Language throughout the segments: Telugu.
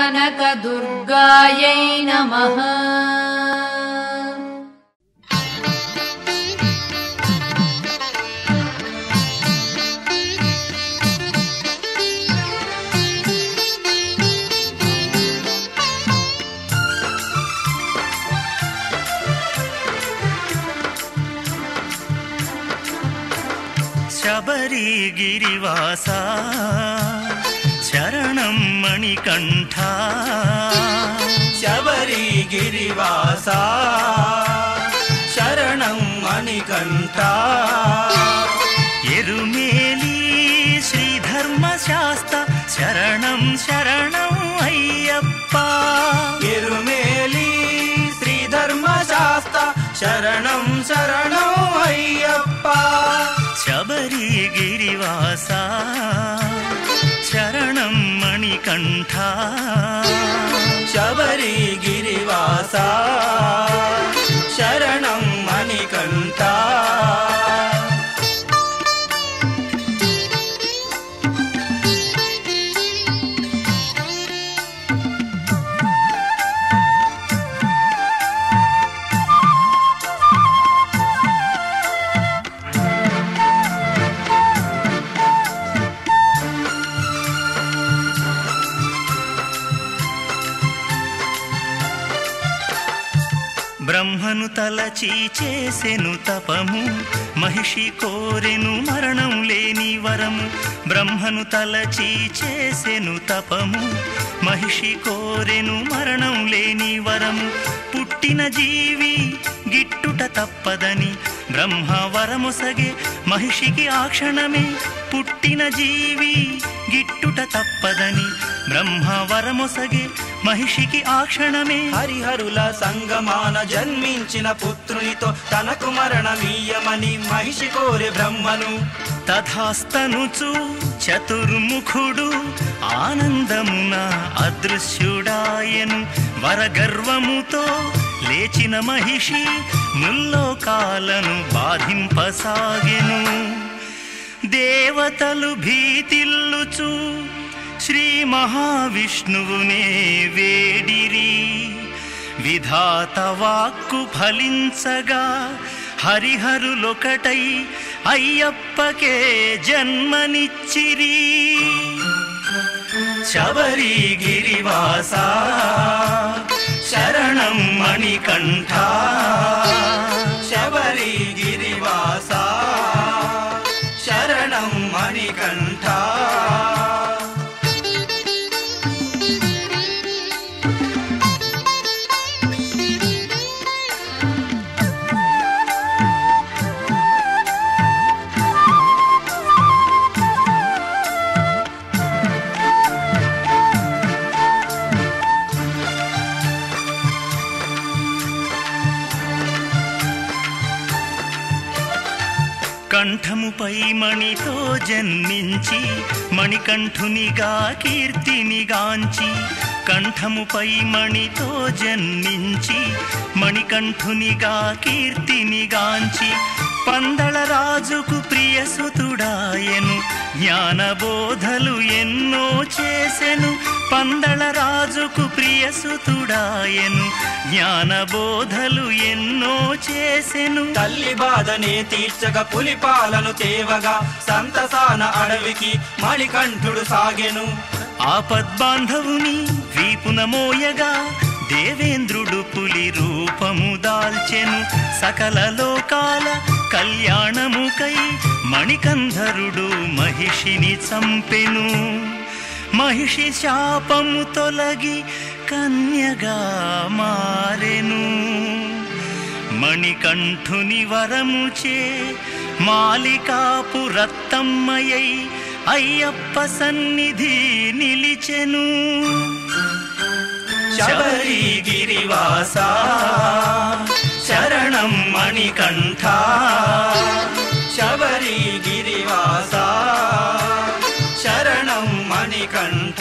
कनकदुर्गायै नमः శబరిగిరివాస శరణం మణికంఠ శబరిగిరివాస శరణం మణికంఠ ఎరుమేలి శ్రీధర్మశాస్త శరణం శరణం అయ్యప్ప ఎరుమేలి శ్రీధర్మశాస్త్ర శరణం శరణం అయ్యప్ప శబరిగిరివాస శరణం మణికంఠ శబరిగిరివాస శరణం మణికంఠ బ్రహ్మను తలచి చేసెను తపము మహిషి కోరెను మరణం లేని వరము బ్రహ్మను తలచి చేసెను తపము మహిషి కోరెను మరణం లేని వరము పుట్టిన జీవి గిట్టుట తప్పదని బ్రహ్మ వరముసగే మహిషికి ఆ క్షణమే పుట్టిన జీవి గిట్టుట తప్పదని బ్రహ్మ వరముసగే మహిషికి ఆ క్షణమే హరిహరుల సంగమాన జన్మించిన పుత్రునితో తనకు మరణమీయమని మహిషి కోరే బ్రహ్మను తథాస్తనుచు చతుర్ముఖుడు ఆనందమున అదృశ్యుడాయను వరగర్వముతో లేచిన మహిషి ముల్లోకాలను బాధింపసాగెను దేవతలు భీతిల్లుచు శ్రీ మహావిష్ణువునే వేడిరి విధాత వాక్కు ఫలించగా హరిహరులొకటై అయ్యప్పకే జన్మనిచ్చిరి శబరిగిరివాస శరణం మణికంఠ శబరిగిరివాస శరణం మణికంఠ కంఠముపై మణితో జన్మించి మణికంఠునిగా కీర్తినిగాంచి కంఠముపై మణితో జన్మించి మణికంఠునిగా కీర్తినిగాంచి పందళ రాజుకు ప్రియసుతుడాయను జ్ఞానబోధలు ఎన్నో చేసెను పందళ రాజుకు ప్రియసుతుడాయను జ్ఞానబోధలు ఎన్నో చేసెను తల్లి బాధనే తీర్చగా పులిపాలను తేవగా సంతసాన అడవికి మణికంఠుడు సాగెను ఆపద్బాంధవుని వీపున మోయగా దేవేంద్రుడు పులి రూపము దాల్చెను సకల లోకాల కళ్యాణముకై మణికంధరుడు మహిషిని చంపెను మహిషి శాపము తొలగి కన్యగా మారెను మణికంఠుని వరముచే మాలికాపు రత్తమ్మయ్యై అయ్యప్ప సన్నిధి నిలిచెను శబరిగిరివాస శరణం మణికంఠ శబరిగిరివాస శరణం మణికంఠ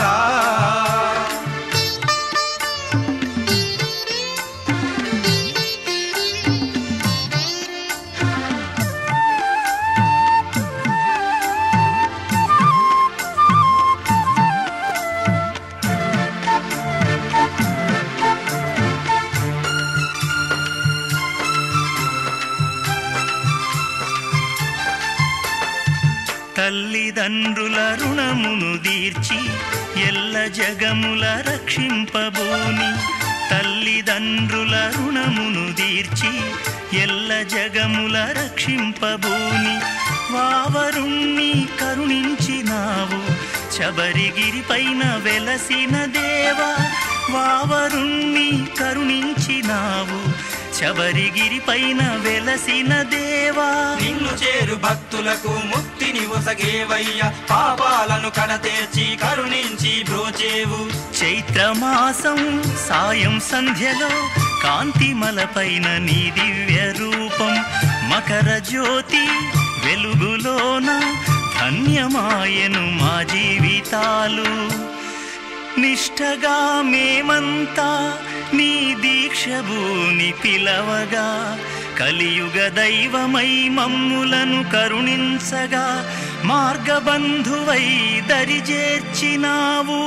తల్లిదండ్రుల రుణమును దీర్చి ఎల్ల జగముల రక్షింపబోని తల్లిదండ్రుల రుణమును దీర్చి ఎల్ల జగముల రక్షింపబోని వావరుణ్ణి కరుణించినావు శబరిగిరిపైన వెలసిన దేవా వావరుణ్ణి కరుణించినావు శబరిగిరిపైన వెలసిన దేవా నిన్ను చేరు భక్తులకు ముక్తిని ఒసగేవయ్య పాపాలను కడతేర్చి కరుణించి బ్రోచేవు చైత్రమాసం సాయం సంధ్యలో కాంతిమలపైన నీ దివ్య రూపం మకర జ్యోతి వెలుగులోన ధన్యమాయను మా జీవితాలు నిష్టగా మేమంతా నీ దీక్షభూని పిలవగా కలియుగ దైవమై మమ్ములను కరుణించగా మార్గబంధువై దరిజేర్చినావు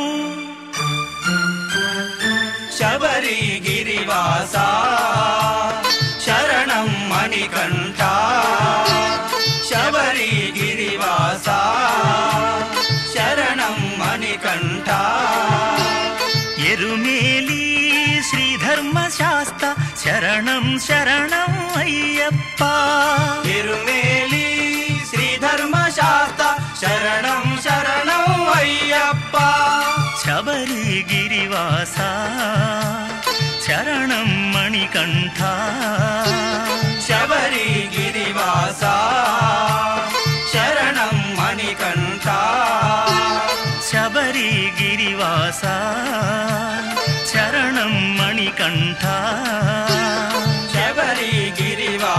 శబరి గిరివాస శరణం మణికంఠ శబరి గిరివాస శరణం మణికంఠ ఎరుమేలి శ్రీధర్మ శాస్త శరణం శరణం అయ్యప్ప తిరుమేలి శ్రీధర్మ శాస్త శరణం శరణం అయ్యప్ప శబరి గిరివాస శరణం మణికంఠ శబరి గిరివాస శరణం మణికంఠ శబరి గిరివాస శరణం మణికంఠ శబరి గిరివాస